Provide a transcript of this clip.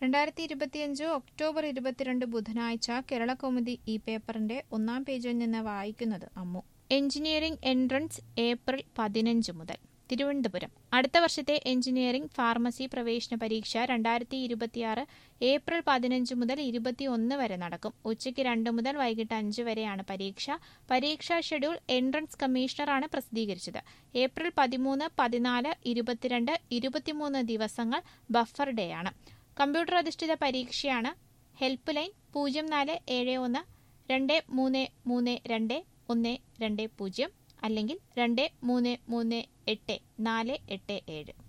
രണ്ടായിരത്തി ഇരുപത്തിയഞ്ച് ഒക്ടോബർ ഇരുപത്തിരണ്ട് ബുധനാഴ്ച കേരളകൗമുദി ഈ പേപ്പറിന്റെ ഒന്നാം പേജിൽ നിന്ന് വായിക്കുന്നത് അമ്മു എഞ്ചിനീയറിംഗ് എൻട്രൻസ് ഏപ്രിൽ പതിനഞ്ച് മുതൽ തിരുവനന്തപുരം അടുത്ത വർഷത്തെ എഞ്ചിനീയറിംഗ് ഫാർമസി പ്രവേശന പരീക്ഷ രണ്ടായിരത്തി ഇരുപത്തിയാറ് ഏപ്രിൽ പതിനഞ്ച് മുതൽ ഇരുപത്തിയൊന്ന് വരെ നടക്കും ഉച്ചയ്ക്ക് രണ്ട് മുതൽ വൈകിട്ട് അഞ്ച് വരെയാണ് പരീക്ഷ പരീക്ഷാ ഷെഡ്യൂൾ എൻട്രൻസ് കമ്മീഷണറാണ് പ്രസിദ്ധീകരിച്ചത് ഏപ്രിൽ പതിമൂന്ന് പതിനാല് ഇരുപത്തിരണ്ട് ഇരുപത്തിമൂന്ന് ദിവസങ്ങൾ ബഫർ ഡേ ആണ് കമ്പ്യൂട്ടർ അധിഷ്ഠിത പരീക്ഷയാണ് ഹെൽപ്പ് ലൈൻ പൂജ്യം നാല് ഏഴ് ഒന്ന് രണ്ട് മൂന്ന് മൂന്ന് രണ്ട് ഒന്ന് രണ്ട് പൂജ്യം അല്ലെങ്കിൽ രണ്ട് മൂന്ന് മൂന്ന് എട്ട് നാല് എട്ട് ഏഴ്